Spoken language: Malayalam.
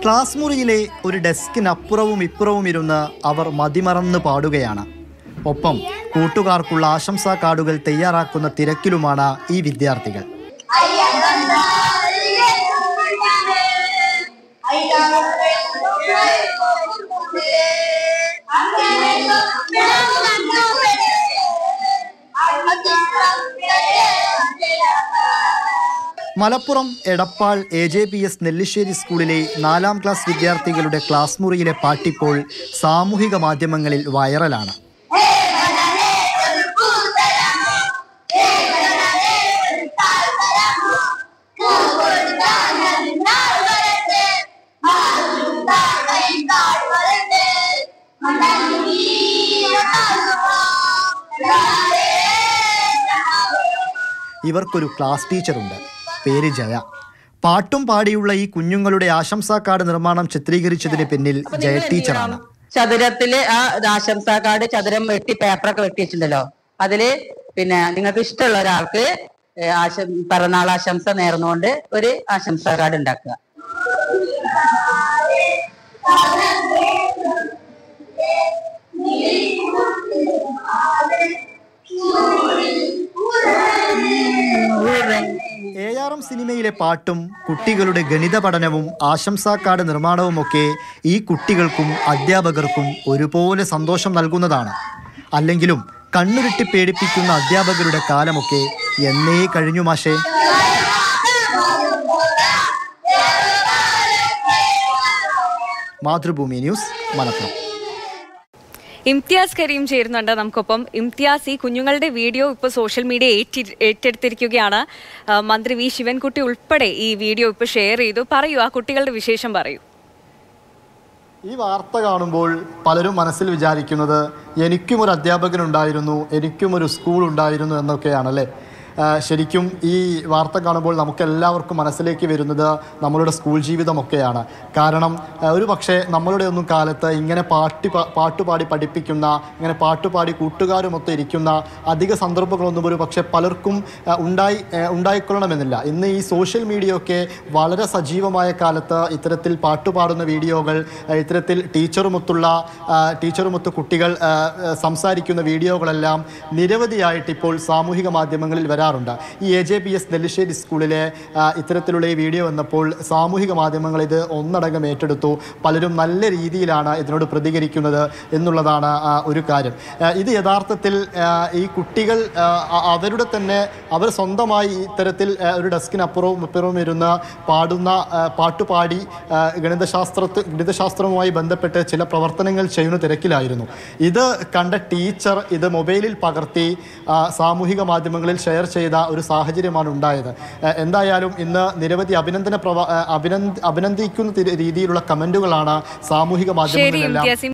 ക്ലാസ് മുറിയിലെ ഒരു ഡെസ്കിനപ്പുറവും ഇപ്പുറവും ഇരുന്ന് അവർ മതിമറന്ന് പാടുകയാണ് ഒപ്പം കൂട്ടുകാർക്കുള്ള ആശംസാ കാർഡുകൾ തയ്യാറാക്കുന്ന തിരക്കിലുമാണ് ഈ വിദ്യാർത്ഥികൾ Malappuram Edappal A J P S Nellissery സ്കൂളിലെ നാലാം ക്ലാസ് വിദ്യാർത്ഥികളുടെ ക്ലാസ് മുറിയിലെ പാട്ടിപ്പോൾ സാമൂഹിക മാധ്യമങ്ങളിൽ വൈറലാണ് ഇവർക്കൊരു ക്ലാസ് ടീച്ചറുണ്ട് പേര് ജയ പാട്ടും പാടിയുള്ള ഈ കുഞ്ഞുങ്ങളുടെ ആശംസാ കാർഡ് നിർമ്മാണം ചിത്രീകരിച്ചതിന് പിന്നിൽ ജയ ടീച്ചറാണ് ചതുരത്തില് ആ ആശംസാ കാർഡ് ചതുരം വെട്ടി പേപ്പറൊക്കെ വെട്ടി വെച്ചിട്ടുണ്ടല്ലോ അതില് പിന്നെ നിങ്ങൾക്ക് ഇഷ്ടമുള്ള ഒരാൾക്ക് ഏ, ആശ പിറന്നാൾ ആശംസ നേർന്നുകൊണ്ട് ഒരു ആശംസാ കാർഡ് ഉണ്ടാക്കുക എ ആർ എം സിനിമയിലെ പാട്ടും കുട്ടികളുടെ ഗണിത പഠനവും ആശംസാ കാർഡ് നിർമ്മാണവുമൊക്കെ ഈ കുട്ടികൾക്കും അധ്യാപകർക്കും ഒരുപോലെ സന്തോഷം നൽകുന്നതാണ് അല്ലെങ്കിലും കണ്ണുരുട്ടി പേടിപ്പിക്കുന്ന അധ്യാപകരുടെ കാലമൊക്കെ എന്നേ കഴിഞ്ഞു മാഷേ മാതൃഭൂമി ന്യൂസ് മലപ്പുറം ഇംതിയാസ് കരീം ചേരുന്നുണ്ട് നമുക്കൊപ്പം ഇംതിയാസ് ഈ കുഞ്ഞുങ്ങളുടെ വീഡിയോ ഇപ്പോൾ സോഷ്യൽ മീഡിയ ഏറ്റി ഏറ്റെടുത്തിരിക്കുകയാണ് ആ, മന്ത്രി വി ശിവൻകുട്ടി ഉൾപ്പെടെ ഈ വീഡിയോ ഇപ്പോൾ ഷെയർ ചെയ്തു പറയൂ ആ കുട്ടികളുടെ വിശേഷം പറയൂ ഈ വാർത്ത കാണുമ്പോൾ പലരും മനസ്സിൽ വിചാരിക്കുന്നത് എനിക്കും ഒരു അധ്യാപകനുണ്ടായിരുന്നു എനിക്കും ഒരു സ്കൂൾ ഉണ്ടായിരുന്നു എന്നൊക്കെയാണല്ലേ ആ, ശരിക്കും ഈ വാർത്ത കാണുമ്പോൾ നമുക്കെല്ലാവർക്കും മനസ്സിലേക്ക് വരുന്നത് നമ്മളുടെ സ്കൂൾ ജീവിതമൊക്കെയാണ് കാരണം ആ, ഒരു പക്ഷേ നമ്മളുടെ ഒന്നും കാലത്ത് ഇങ്ങനെ പാട്ടി പ- പാട്ടുപാടി പഠിപ്പിക്കുന്ന ഇങ്ങനെ പാട്ടുപാടി കൂട്ടുകാരുമൊത്ത് ഇരിക്കുന്ന അധിക സന്ദർഭങ്ങളൊന്നും ഒരു പക്ഷേ പലർക്കും ആ, ഉണ്ടായി ആ, ഉണ്ടായിക്കൊള്ളണമെന്നില്ല ഇന്ന് ഈ സോഷ്യൽ മീഡിയ ഒക്കെ വളരെ സജീവമായ കാലത്ത് ഇത്തരത്തിൽ പാട്ടുപാടുന്ന വീഡിയോകൾ ആ, ഇത്തരത്തിൽ ടീച്ചറുമൊത്തുള്ള ആ, ടീച്ചറുമൊത്ത് കുട്ടികൾ ആ, ആ, സംസാരിക്കുന്ന വീഡിയോകളെല്ലാം നിരവധിയായിട്ട് ഇപ്പോൾ സാമൂഹിക മാധ്യമങ്ങളിൽ വരാറുണ്ട് ഈ A J P S Nellissery സ്കൂളിലെ ആ, ഇത്തരത്തിലുള്ള ഈ വീഡിയോ വന്നപ്പോൾ സാമൂഹിക മാധ്യമങ്ങൾ ഇത് ഒന്നടങ്കം ഏറ്റെടുത്തു പലരും നല്ല രീതിയിലാണ് ഇതിനോട് പ്രതികരിക്കുന്നത് എന്നുള്ളതാണ് ആ, ഒരു കാര്യം ആ, ഇത് യഥാർത്ഥത്തിൽ ആ, ഈ കുട്ടികൾ ആ, അ- അവരുടെ തന്നെ അവർ സ്വന്തമായി ഇത്തരത്തിൽ ആ, ഒരു ഡെസ്കിനപ്പുറവും ഇപ്പുറവും ഇരുന്ന് പാടുന്ന ആ, പാട്ടുപാടി ആ, ഗണിതശാസ്ത്രത്ത് ഗണിതശാസ്ത്രവുമായി ബന്ധപ്പെട്ട് ചില പ്രവർത്തനങ്ങൾ ചെയ്യുന്ന തിരക്കിലായിരുന്നു ഇത് കണ്ട ടീച്ചർ ഇത് മൊബൈലിൽ പകർത്തി ആ, സാമൂഹിക മാധ്യമങ്ങളിൽ ഷെയർ ചെയ്ത ഒരു സാഹചര്യമാണ് ഉണ്ടായത് ആ, എന്തായാലും ഇന്ന് നിരവധി അഭിനന്ദന പ്രവ ആ, അഭിനന്ദ അഭിനന്ദിക്കുന്ന തി- രീതിയിലുള്ള കമന്റുകളാണ് സാമൂഹിക ശരി മാധ്യമങ്ങളിലെല്ലാം ഇംതിയാസ്